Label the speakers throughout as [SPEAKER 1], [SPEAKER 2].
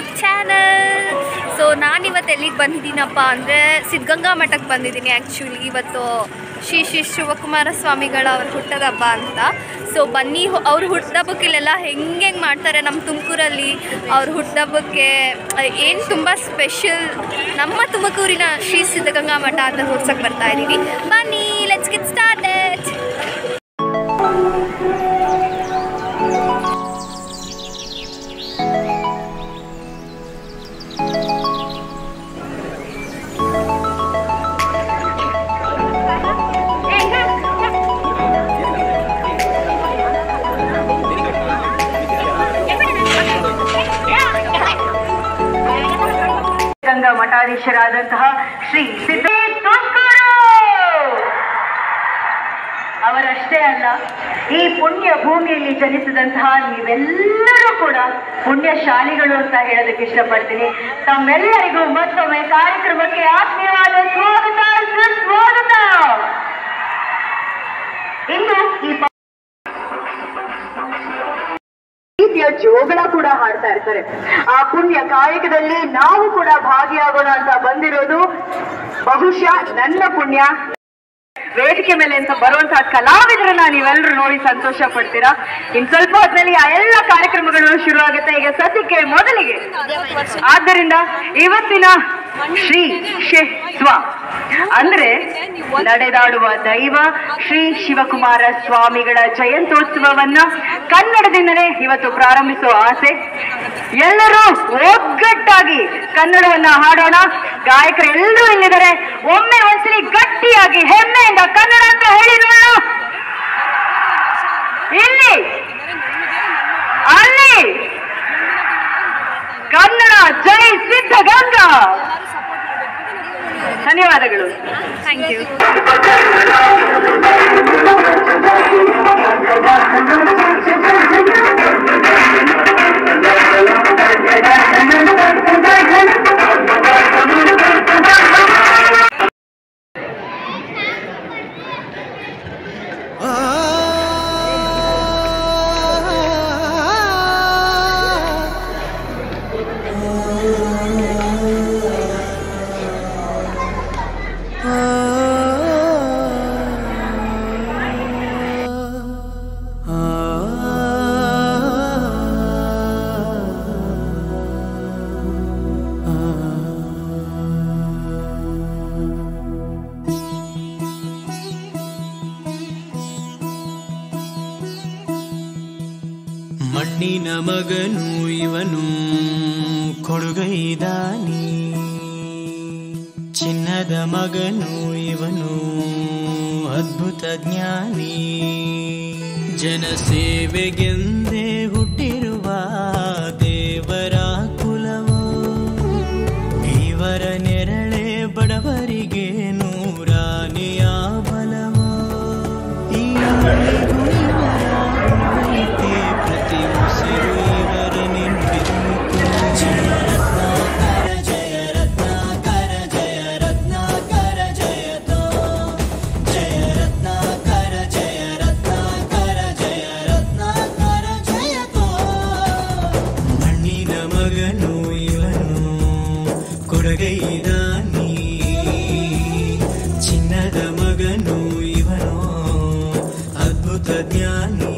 [SPEAKER 1] Channel so ನಾನಿವತ್ತು ಎಲ್ಲಿಗೆ ಬಂದಿದ್ದೀನಪ್ಪ ಅಂದರೆ ಸಿದ್ಧಗಂಗಾ ಮಠಕ್ಕೆ ಬಂದಿದ್ದೀನಿ ಆ್ಯಕ್ಚುಲಿ ಇವತ್ತು ಶ್ರೀ ಶ್ರೀ ಶಿವಕುಮಾರ ಸ್ವಾಮಿಗಳ ಅವ್ರ ಹುಟ್ಟದ ಹಬ್ಬ ಅಂತ ಸೊ ಬನ್ನಿ ಹೊ- ಅವ್ರ ಹುಟ್ಟದಬ್ಬಕ್ಕೆ ಇಲ್ಲೆಲ್ಲ ಹೆಂಗೆ ಹೆಂಗೆ ಮಾಡ್ತಾರೆ ನಮ್ಮ ತುಮಕೂರಲ್ಲಿ ಅವ್ರ ಹುಟ್ಟದಬ್ಬಕ್ಕೆ ಏನು ತುಂಬ ಸ್ಪೆಷಲ್ ನಮ್ಮ ತುಮಕೂರಿನ ಶ್ರೀ ಸಿದ್ಧಗಂಗಾ ಮಠ ಅಂತ ತೋರ್ಸಕ್ಕೆ ಬರ್ತಾ ಇದ್ದೀವಿ ಬನ್ನಿ ಲೆಟ್ಸ್ ಗೆಟ್ ಸ್ಟಾರ್ಟೆಡ್
[SPEAKER 2] ಗಂಗಾ ಮಠಾಧೀಶರಾದಂತಹ ಶ್ರೀ ಸಿದ್ಧೇ ತುಮಕೂರು ಅವರಷ್ಟೇ ಅಲ್ಲ ಈ ಪುಣ್ಯ ಭೂಮಿಯಲ್ಲಿ ಜನಿಸಿದಂತಹ ನೀವೆಲ್ಲರೂ ಕೂಡ ಪುಣ್ಯಶಾಲಿಗಳು ಅಂತ ಹೇಳೋದಕ್ಕೆ ಇಷ್ಟಪಡ್ತೀನಿ ತಮ್ಮೆಲ್ಲರಿಗೂ ಮತ್ತೊಮ್ಮೆ ಕಾರ್ಯಕ್ರಮಕ್ಕೆ ಆತ್ಮೀಯವಾದ ಸ್ವಾಗತ ಸುಸ್ವಾಗತ ಇನ್ನು ಈ ಪ- ರೀತಿಯ ಜೋಗಳ ಕೂಡ ಹಾಡ್ತಾ ಇರ್ತಾರೆ ಆ ಪುಣ್ಯ ಕಾಯಕದಲ್ಲಿ ನಾವು ಕೂಡ ಭಾಗಿಯಾಗೋಣ ಅಂತ ಬಂದಿರೋದು ಬಹುಶಃ ನನ್ನ ಪುಣ್ಯ ವೇದಿಕೆ ಮೇಲೆ ಅಂತ ಬರುವಂತಹ ಕಲಾವಿದರನ್ನ ನೀವೆಲ್ಲರೂ ನೋಡಿ ಸಂತೋಷ ಪಡ್ತೀರಾ ಇನ್ ಸ್ವಲ್ಪ ಹೊತ್ತಿನಲ್ಲಿ ಆ ಎಲ್ಲ ಕಾರ್ಯಕ್ರಮಗಳು ಶುರು ಆಗುತ್ತೆ ಈಗ ಸದ್ಯಕ್ಕೆ ಮೊದಲಿಗೆ ಆದ್ದರಿಂದ ಇವತ್ತಿನ ಶ್ರೀ ಸ್ವ ಅಂದ್ರೆ ನಡೆದಾಡುವ ದೈವ ಶ್ರೀ ಶಿವಕುಮಾರ ಸ್ವಾಮಿಗಳ ಜಯಂತ್ಯೋತ್ಸವವನ್ನ ಕನ್ನಡದಿಂದಲೇ ಇವತ್ತು ಪ್ರಾರಂಭಿಸುವ ಆಸೆ ಎಲ್ಲರೂ ಒಗ್ಗಟ್ಟಾಗಿ ಕನ್ನಡವನ್ನ ಹಾಡೋಣ ಗಾಯಕರು ಎಲ್ಲರೂ ಇಲ್ಲಿದ್ದಾರೆ ಒಮ್ಮೆ ಒಂದ್ಸಲಿ ಗಟ್ಟಿಯಾಗಿ ಹೆಮ್ಮೆಯಿಂದ ಕನ್ನಡ ಅಂತ ಹೇಳಿ ನೋಡೋಣ ಇಲ್ಲಿ ಅಲ್ಲಿ ಕನ್ನಡ ಜೈ ಸಿದ್ಧಗಂಗಾ ಧನ್ಯವಾದಗಳು
[SPEAKER 1] ಥ್ಯಾಂಕ್ ಯು
[SPEAKER 3] ಮಣ್ಣಿನ ಮಗನು ಇವನು ಕೊಡುಗೈದಾನಿ ಚಿನ್ನದ ಮಗನು ಇವನು ಅದ್ಭುತ ಜ್ಞಾನಿ ಜನಸೇವೆಗೆಂದೇ ಹುಟ್ಟಿರುವ ದೇವರ ಕುಲವೋ ಇವರ ನೆರಳೆ ಬಡವರಿಗೆ ನೂರಾನೆಯ ಬಲವೋ ಈ ಊರಿಗೂ ಇವರ ಗುಣವೈತೆ, ಪ್ರತಿ ಉಸಿರು ಇವರ ನೆನಪಿರುವುದು. ಜಯ ರತ್ನಾಕರ ಜಯ ರತ್ನಾಕರ ಜಯ ರತ್ನಾಕರ ಜಯತೋ ಜಯ ರತ್ನಾಕರ ಜಯ ರತ್ನಾಕರ ಜಯ ರತ್ನಾಕರ ಜಯತೋ ಮಣ್ಣಿನ ಮಗನು ಇವನು ಕೊಡಗೈದಾನಿ ಚಿನ್ನದ ಮಗನು ಇವನು ಅದ್ಭುತ ಜ್ಞಾನಿ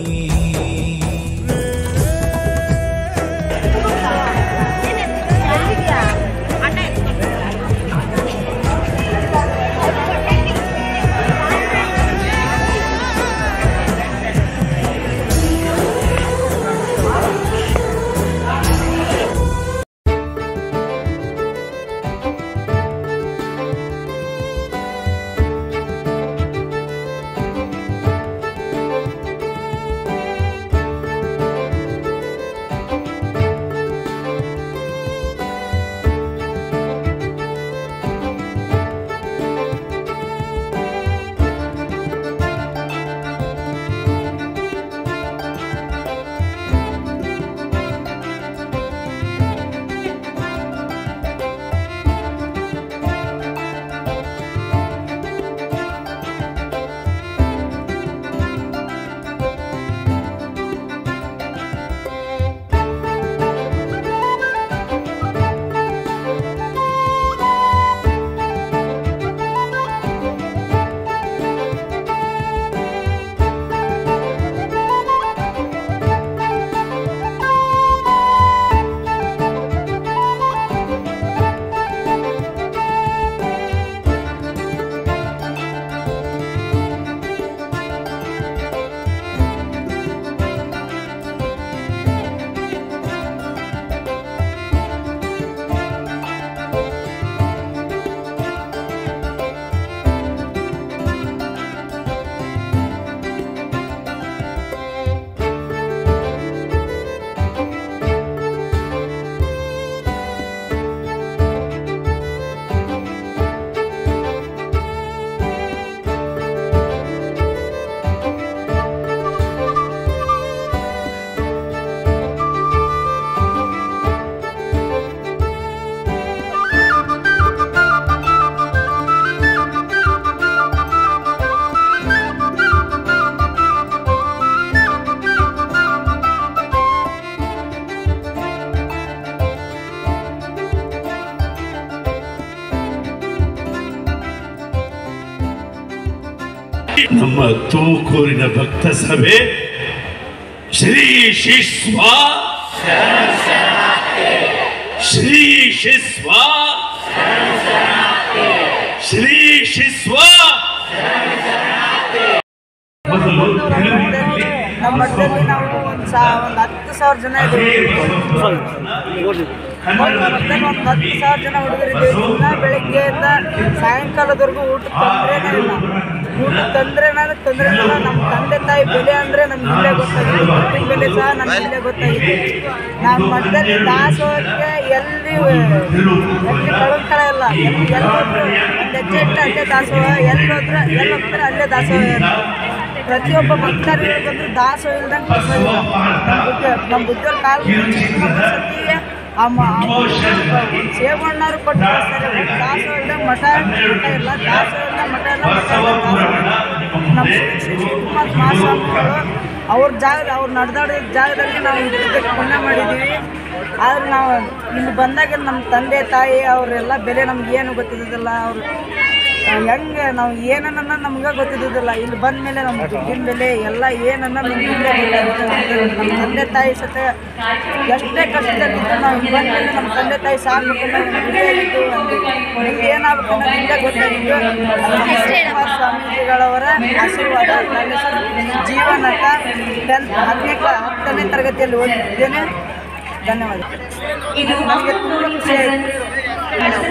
[SPEAKER 4] ನಮ್ಮ ತುಮಕೂರಿನ ಭಕ್ತ ಸಭೆ ಶ್ರೀ ಶಿಸ್ವ ಶ್ರೀ ಶಿಸ್ವ ಶ್ರೀ ಶಿಸ್ವ ಮೊದಲು ತೆಲುಗಿನಲ್ಲಿ
[SPEAKER 5] ನಮ್ಮ ಮಠದಲ್ಲಿ ನಾವು ಒಂದು ಸಾ ಒಂದು ಹತ್ತು ಸಾವಿರ ಜನ ಇದ್ದೀವಿ ಒಂದು ಮಠದಲ್ಲಿ ಒಂದು ಹತ್ತು ಸಾವಿರ ಜನ ಹುಡುಗರಿದ್ದೀವಿ ದಿನ ಬೆಳಗ್ಗೆಯಿಂದ ಸಾಯಂಕಾಲದವರೆಗೂ ಊಟ ತೊಂದರೆನೇ ಇಲ್ಲ ಊಟ ತೊಂದರೆನ ತೊಂದರೆ ಇಲ್ಲ ನಮ್ಮ ತಂದೆ ತಾಯಿ ಬೆಲೆ ಅಂದರೆ ನಮ್ಗೆ ಇಲ್ಲೇ ಗೊತ್ತಾಗಿದೆ ದುಡ್ಡಿನ ಬೆಲೆ ಸಹ ನಮ್ಗೆ ಇಲ್ಲೇ ಗೊತ್ತಾಗಿದೆ ನಮ್ಮ ಮಠದಲ್ಲಿ ದಾಸೋಹಕ್ಕೆ ಎಲ್ಲಿ ಎಲ್ಲಿ ಕಳಂಕಳ ಇಲ್ಲ ಎಲ್ಲಿ ಎಲ್ಲೋದ್ರು ಒಂದು ಹೆಜ್ಜೆ ಇಟ್ಟು ಅಲ್ಲೇ ದಾಸೋಹ ಎಲ್ಲೋದ್ರೆ ಎಲ್ಲಿ ಹೋಗ್ತಾರೆ ಅಲ್ಲೇ ದಾಸೋಹ ಇರುತ್ತೆ. ಪ್ರತಿಯೊಬ್ಬ ಭಕ್ತರಿಗೆ ಬಂದು ದಾಸೋಹ ಇಲ್ದಂಗೆ ಕಳ್ಸೋದಿಲ್ಲ ನಮ್ಮ ಬುದ್ಧ ನಮ್ಮ ಬುದ್ಧರ ಕಾಲ ಸತಿಗೆ ಅಮ್ಮ ಸೇವಣ್ಣರು ಕೊಟ್ಟು ಕಳಿಸ್ತಾರೆ ಒಟ್ಟು ದಾಸೋಹ ಇಲ್ದಂಗೆ ಮಠ ಮಠ ಇಲ್ಲ ದಾಸೋಹ ಇಲ್ಲ ಮಠ ಇಲ್ಲ ಮಠ ಇಲ್ಲ ದಾಸೋಹ ಇಲ್ಲ. ನಮ್ಮ ಶ್ರೀ ಶ್ರೀ ಶಿವಕುಮಾರ ಮಹಾಸ್ವಾಮಿಗಳು ಅವ್ರ ಜಾಗ ಅವ್ರು ನಡೆದಾಡಿದ ಜಾಗದಲ್ಲಿ ನಾವು ಇದಕ್ಕೆ ಪುಣ್ಯ ಮಾಡಿದ್ದೀವಿ ಆದ್ರೆ ನಾವು ಇಲ್ಲಿ ಬಂದಾಗ ನಮ್ಮ ತಂದೆ ತಾಯಿ ಅವರೆಲ್ಲ ಬೆಲೆ ನಮ್ಗೆ ಏನು ಗೊತ್ತಿದ್ದಿಲ್ಲ ಅವರು ಹೆಂಗೆ ನಾವು ಏನನ್ನ ನಮ್ಗೆ ಗೊತ್ತಿದ್ದಿಲ್ಲ ಇಲ್ಲಿ ಬಂದ ಮೇಲೆ ನಮ್ಮ ದುಡ್ಡಿನ ಬೆಲೆ ಎಲ್ಲ ಏನನ್ನ ನಮ್ಗೆ ಇಲ್ಲೇ ಗೊತ್ತಾಗುತ್ತೆ ನಮ್ಮ ತಂದೆ ತಾಯಿ ಸತ ಎಷ್ಟೇ ಕಷ್ಟದಲ್ಲಿದ್ದು ನಾವು ಇಲ್ಲಿ ಬಂದ ಮೇಲೆ ನಮ್ಮ ತಂದೆ ತಾಯಿ ಸಾಕ್ಬೇಕು ಅನ್ನೋ ಒಂದು ಗುರಿಯಾಗಿದ್ದು ಒಂದು ಮುಂದೆ ಏನಾಗಬೇಕು ಅನ್ನೋದು ಇಲ್ಲೇ ಗೊತ್ತಾಗಿದ್ದು ಅದು ನಮ್ಮ ಶಿವಕುಮಾರ ಸ್ವಾಮೀಜಿಗಳವರ ಆಶೀರ್ವಾದ ನನ್ನ ಹೆಸರು ಜೀವನಟ ಟೆಂತ್ ಹತ್ತನೇ ಕ್ಲಾ ಹತ್ತನೇ ತರಗತಿಯಲ್ಲಿ ಓದಿದ್ದೇನೆ ಧನ್ಯವಾದ ನನಗೆ ತುಂಬ ಖುಷಿ ಆಯಿತು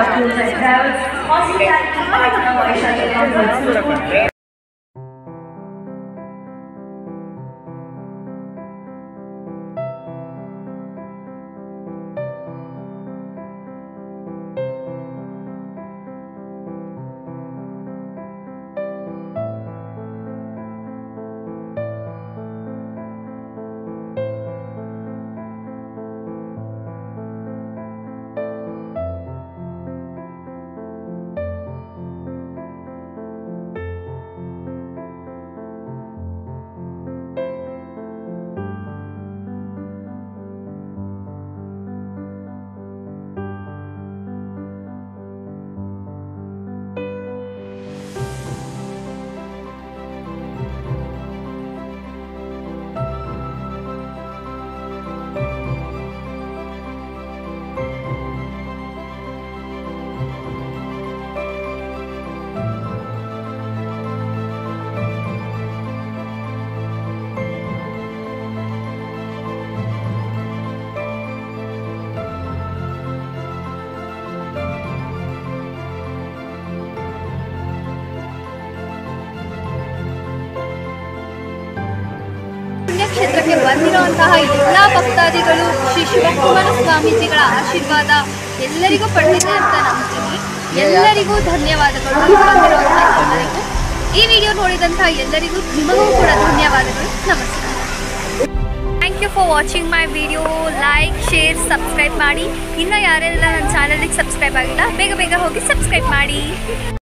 [SPEAKER 1] ಪುಣ್ಯಕ್ಷೇತ್ರಕ್ಕೆ ಬಂದಿರುವಂತಹ ಎಲ್ಲ ಭಕ್ತಾದಿಗಳು ಶ್ರೀ ಶಿವಕುಮಾರ ಸ್ವಾಮೀಜಿಗಳ ಆಶೀರ್ವಾದ ಎಲ್ಲರಿಗೂ ಪಡೆದಿದೆ ಅಂತ ನಂಬ್ತೀನಿ ಎಲ್ಲರಿಗೂ ಧನ್ಯವಾದಗಳು ಇಲ್ಲಿ ಬಂದಿರುವಂತಹ ಎಲ್ಲರಿಗೂ ಈ ವಿಡಿಯೋ ನೋಡಿದಂತಹ ಎಲ್ಲರಿಗೂ ನಿಮಗೂ ಕೂಡ ಧನ್ಯವಾದಗಳು ನಮಸ್ಕಾರ thank you for watching my video like share subscribe ಮಾಡಿ ಇನ್ನು ಯಾರೆಲ್ಲ ನನ್ನ ಚಾನಲ್ಗೆ ಸಬ್ಸ್ಕ್ರೈಬ್ ಆಗಿಲ್ಲ ಬೇಗ ಬೇಗ ಹೋಗಿ ಸಬ್ಸ್ಕ್ರೈಬ್ ಮಾಡಿ